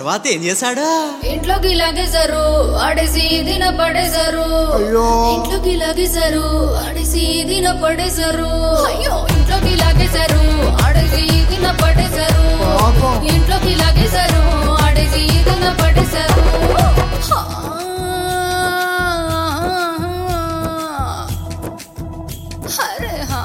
తర్వాత ఏం చేశాడు ఇంట్లోకి లాగేశారు ఆడేసి దిన పడేశారు అయ్యో. ఇంట్లోకి లాగేశారు ఆడేసి దిన పడేశారు అయ్యో ఇంట్లోకి లాగేశారు ఆడేసి దిన పడేశారు పాపం. ఇంట్లోకి లాగేశారు ఆడేసి దిన పడేశారు హా. అరే హా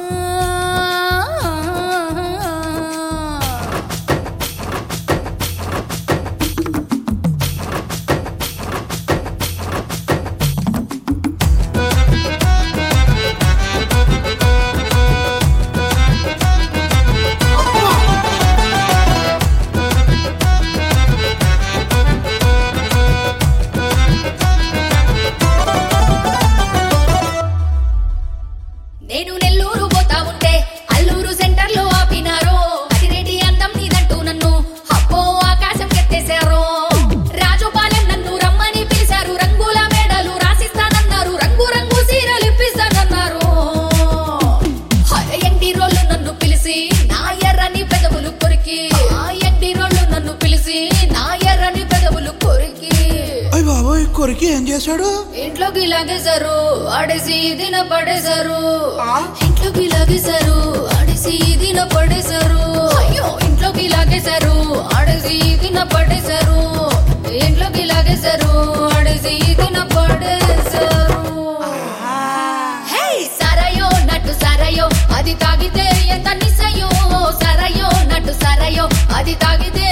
నేను నెల్లూరు పోతా ఉంటే అల్లూరు సెంటర్ లో ఆపినారు అతిరెడ్డి అందం నీదంటూ నన్ను అప్పో ఆకాశం కెత్తేశారు రాజుపాలెం నన్ను రమ్మని పిలిచారు రంగుల మేడలు రాసిస్తానన్నారు రంగు రంగు సీరలు ఇప్పిస్తానన్నారు హరే ఎండి రోళ్ళు నన్ను పిలిచి నా ఎర్రని పెదవులు కొరికి ఆ ఎండి రోళ్ళు నన్ను పిలిచి నా ఎర్రని పెదవులు కొరికి అయ్య బాబోయ్ కొరికి ఏం చేశాడు ఇంట్లోకి లాగేశారు ఆడేసి దిన పడేశారు ఇంట్లోకి లాగేశారు ఆడేసి దిన పడేశారు అయ్యో ఇంట్లోకి లాగేశారు ఆడేసి దిన పడేశారు ఇంట్లోకి లాగేశారు ఆడేసి దిన పడేశారు హే సరయో నటు సరయో అది తాగితే ఎంత నిసయో సరయో నటు సరయో అది తాగితే